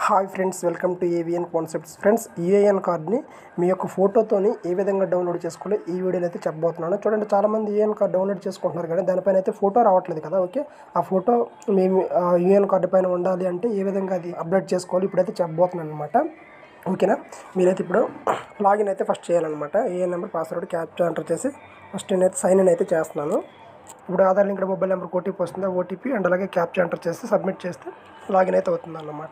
hi friends welcome to A V N concepts friends U A N కార్డ్ని మీ యొక్క ఫోటోతోని ఏ విధంగా డౌన్లోడ్ చేసుకోవాలి ఈ వీడియోలో అయితే చెప్పబోతున్నాను చూడండి చాలామంది ఈఏఎన్ కార్డ్ డౌన్లోడ్ చేసుకుంటున్నారు కానీ దానిపైన అయితే ఫోటో రావట్లేదు కదా ఓకే ఆ ఫోటో మేము ఈఏఎన్ కార్డు పైన ఉండాలి అంటే ఏ విధంగా అది అప్డేట్ చేసుకోవాలి ఇప్పుడైతే చెప్పబోతున్నాను అనమాట ఓకేనా మీరైతే ఇప్పుడు లాగిన్ అయితే ఫస్ట్ చేయాలన్నమాట U A N number password captcha enter చేసి ఫస్ట్ నేనైతే సైన్ ఇన్ అయితే చేస్తున్నాను ఇప్పుడు Aadhaar link mobile number OTP వస్తుంది ఆ ఓటీపీ అండ్ అలాగే క్యాప్చర్ ఎంటర్ చేసి సబ్మిట్ చేస్తే లాగిన్ అయితే అవుతుంది అన్నమాట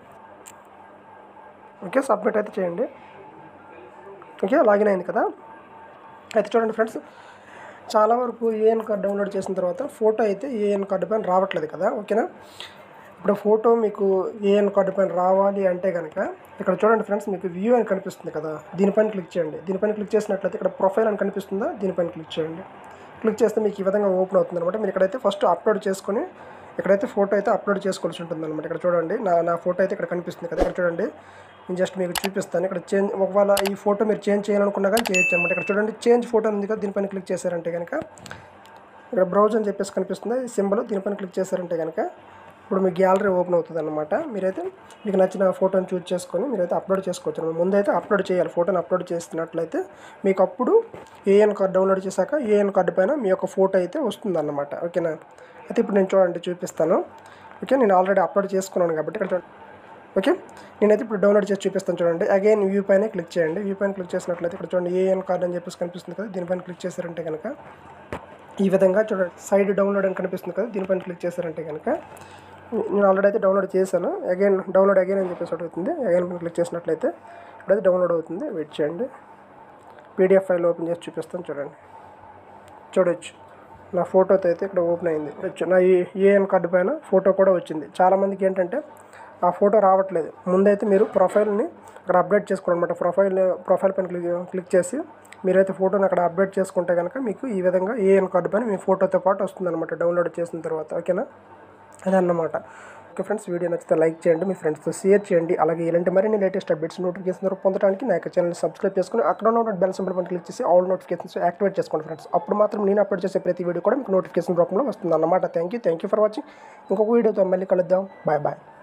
ఓకే సబ్మిట్ అయితే చేయండి ఓకే లాగిన్ అయింది కదా అయితే చూడండి ఫ్రెండ్స్ చాలా వరకు ఏఎన్ కార్డ్ డౌన్లోడ్ చేసిన తర్వాత ఫోటో అయితే ఏఎన్ కార్డు పైన రావట్లేదు కదా ఓకేనా ఇప్పుడు ఫోటో మీకు ఏఎన్ కార్డు పైన రావాలి అంటే కనుక ఇక్కడ చూడండి ఫ్రెండ్స్ మీకు వ్యూ అని కనిపిస్తుంది కదా దీనిపైన క్లిక్ చేయండి దీనిపైన క్లిక్ చేసినట్లయితే ఇక్కడ ప్రొఫైల్ అని కనిపిస్తుందా దీనిపైన క్లిక్ చేయండి క్లిక్ చేస్తే మీకు ఈ విధంగా ఓపెన్ అవుతుంది అనమాట మీరు ఇక్కడైతే ఫస్ట్ అప్లోడ్ చేసుకొని ఇక్కడైతే ఫోటో అయితే అప్లోడ్ చేసుకోవాల్సి ఉంటుంది అనమాట ఇక్కడ చూడండి నా నా ఫోటో అయితే ఇక్కడ కనిపిస్తుంది కదా ఇక్కడ చూడండి నేను జస్ట్ మీకు చూపిస్తాను ఇక్కడ చేంజ్ ఒకవేళ ఈ ఫోటో మీరు చేంజ్ చేయాలనుకున్నా కానీ చేయొచ్చు అనమాట ఇక్కడ చూడండి చేంజ్ ఫోటో ఉంది కదా దీనిపైన క్లిక్ చేశారంటే కనుక ఇక్కడ బ్రౌజ్ అని చెప్పేసి కనిపిస్తుంది ఈ సింబల్ దీనిపైన క్లిక్ చేశారంటే కనుక ఇప్పుడు మీ గ్యాలరీ ఓపెన్ అవుతుంది అనమాట మీరైతే మీకు నచ్చిన ఫోటోని చూస్ చేసుకొని మీరైతే అప్లోడ్ చేసుకోవచ్చు అనమాట ముందైతే అప్లోడ్ చేయాలి ఫోటోని అప్లోడ్ చేస్తున్నట్లయితే మీకు అప్పుడు ఏఎన్ కార్డ్ డౌన్లోడ్ చేశాక ఏఎన్ కార్డు పైన మీ యొక్క ఫోటో అయితే వస్తుంది అన్నమాట ఓకేనా అయితే ఇప్పుడు నేను చూడండి చూపిస్తాను ఓకే నేను ఆల్రెడీ అప్లోడ్ చేసుకున్నాను కాబట్టి ఇక్కడ చూడండి ఓకే నేనైతే ఇప్పుడు డౌన్లోడ్ చేసి చూపిస్తాను చూడండి అగైన్ వ్యూ పైన క్లిక్ చేయండి వ్యూ పైన క్లిక్ చేసినట్లయితే ఇక్కడ చూడండి ఏఎన్ కార్డ్ అని చెప్పేసి కనిపిస్తుంది కదా దీనిపైన క్లిక్ చేశారంటే కనుక ఈ విధంగా చూడండి సైడ్ డౌన్లోడ్ అని కనిపిస్తుంది కదా దీనిపైన క్లిక్ చేశారంటే కనుక నేను ఆల్రెడీ అయితే డౌన్లోడ్ చేశాను అగైన్ డౌన్లోడ్ అగైన్ అని చెప్పేసి ఒకటి అవుతుంది అగైన్ పైన క్లిక్ చేసినట్లయితే ఇప్పుడైతే డౌన్లోడ్ అవుతుంది వెయిట్ చేయండి పీడిఎఫ్ ఫైల్ ఓపెన్ చేసి చూపిస్తాను చూడండి చూడొచ్చు నా ఫోటోతో అయితే ఇక్కడ ఓపెన్ అయింది చూడొచ్చు నా ఈ ఏఎన్ కార్డు పైన ఫోటో కూడా వచ్చింది చాలామందికి ఏంటంటే ఆ ఫోటో రావట్లేదు ముందైతే మీరు ప్రొఫైల్ని అక్కడ అప్డేట్ చేసుకోవాలన్నమాట ప్రొఫైల్ ప్రొఫైల్ పైన క్లిక్ క్లిక్ చేసి మీరైతే ఫోటోని అక్కడ అప్డేట్ చేసుకుంటే కనుక మీకు ఈ విధంగా ఏఎన్ కార్డు పైన మీ ఫోటోతో పాటు వస్తుందన్నమాట డౌన్లోడ్ చేసిన తర్వాత ఓకేనా అదన్నమాట ఓకే ఫ్రెండ్స్ వీడియో నచ్చితే లైక్ చేయండి మీ ఫ్రెండ్స్తో షేర్ చేయండి అలాగే ఇలాంటి మరిన్ని లేటెస్ట్ అప్డేట్స్ నోటిఫికేషన్ ద్వారా పొందడానికి నా యొక్క ఛానల్ సబ్స్క్రైబ్ చేసుకుని అక్కడ ఉన్న బెల్ సింబల్ పైన క్లిక్ చేసి ఆల్ నోటిఫికేషన్స్ యాక్టివేట్ చేసుకోండి ఫ్రెండ్స్ అప్పుడు మాత్రం నేను అప్లోడ్ చేసే ప్రతి వీడియో కూడా మీకు నోటిఫికేషన్ రూపంలో వస్తుంది అన్నమాట thank you thank you for watching ఇంకొక వీడియోతో మళ్ళీ కలుద్దాం బాయ్ బాయ్